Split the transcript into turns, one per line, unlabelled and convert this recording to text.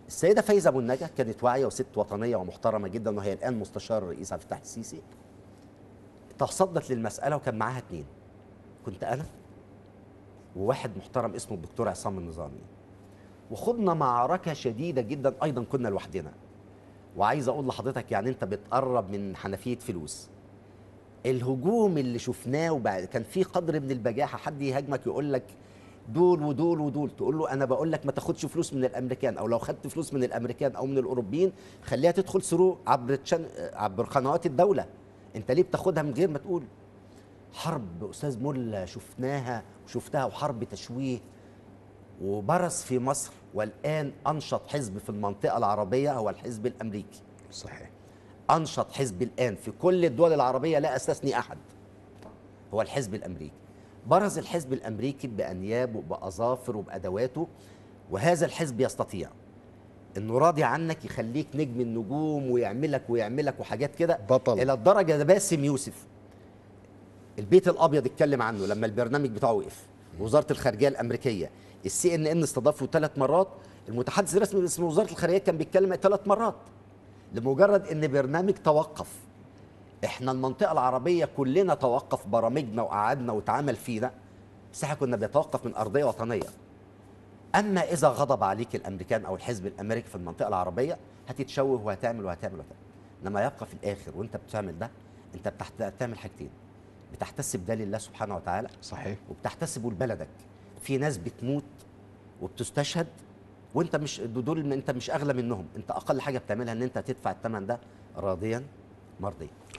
السيده فايزه ابو النجا كانت واعيه وست وطنيه ومحترمه جدا وهي الان مستشار الرئيس عبد الفتاح السيسي تصدت للمساله وكان معاها اتنين كنت انا وواحد محترم اسمه الدكتور عصام النظامي وخضنا معركه شديده جدا ايضا كنا لوحدنا وعايز اقول لحضرتك يعني انت بتقرب من حنفيه فلوس الهجوم اللي شفناه وبعد كان في قدر من البجاحه حد يهاجمك يقول لك دول ودول ودول تقول له انا بقول لك ما تاخدش فلوس من الامريكان او لو خدت فلوس من الامريكان او من الاوروبيين خليها تدخل ثرو عبر تشان عبر قنوات الدوله انت ليه بتاخدها من غير ما تقول حرب استاذ ملا شفناها وشفتها وحرب تشويه وبرز في مصر والان انشط حزب في المنطقه العربيه هو الحزب الامريكي
صحيح
انشط حزب الان في كل الدول العربيه لا استثني احد هو الحزب الامريكي برز الحزب الامريكي بانيابه وباظافره وبادواته وهذا الحزب يستطيع انه راضي عنك يخليك نجم النجوم ويعملك ويعملك وحاجات كده
بطل.
الى الدرجه ده باسم يوسف البيت الابيض اتكلم عنه لما البرنامج بتاعه وقف وزاره الخارجيه الامريكيه السي ان ان استضافه ثلاث مرات المتحدث الرسمي باسم وزاره الخارجيه كان بيتكلم ثلاث مرات لمجرد ان برنامج توقف احنا المنطقه العربيه كلنا توقف برامجنا وقعدنا واتعمل فينا بس احنا كنا بنتوقف من ارضيه وطنيه اما اذا غضب عليك الامريكان او الحزب الامريكي في المنطقه العربيه هتتشوه وهتعمل وهتعمل وهتعمل انما يبقى في الاخر وانت بتعمل ده انت بتحت- بتعمل حاجتين بتحتسب ده لله سبحانه وتعالى
صحيح
وبتحتسبه لبلدك في ناس بتموت وبتستشهد وانت مش دول انت مش اغلى منهم انت اقل حاجه بتعملها ان انت تدفع الثمن ده راضيا مرضيا